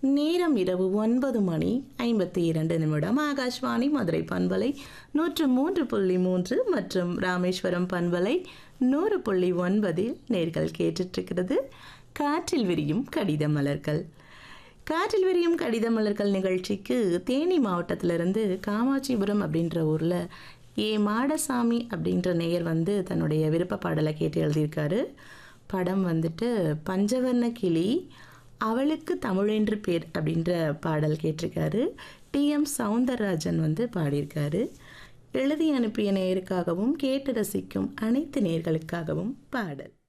நேரம் இரவு ஒன்பது மணி ஐம்பத்தி இரண்டு நிமிடம் ஆகாஷ்வாணி மதுரை பண்பலை நூற்று மூன்று புள்ளி மூன்று மற்றும் ராமேஸ்வரம் பண்பலை நூறு புள்ளி ஒன்பதில் நேர்கள் கேட்டுட்ருக்கிறது காற்றில் விரியும் கடித மலர்கள் காற்றில் விரியும் கடித மலர்கள் நிகழ்ச்சிக்கு தேனி மாவட்டத்திலிருந்து காமாட்சிபுரம் அப்படின்ற ஊரில் ஏ மாடசாமி அப்படின்ற நேயர் வந்து தன்னுடைய விருப்ப பாடலை கேட்டு எழுதியிருக்காரு படம் வந்துட்டு பஞ்சவர்ண கிளி அவளுக்கு தமிழென்று பேர் அப்படின்ற பாடல் கேட்டிருக்காரு டிஎம் சவுந்தரராஜன் வந்து பாடியிருக்காரு எழுதி அனுப்பிய நேயருக்காகவும் கேட்டு ரசிக்கும் அனைத்து நேர்களுக்காகவும் பாடல்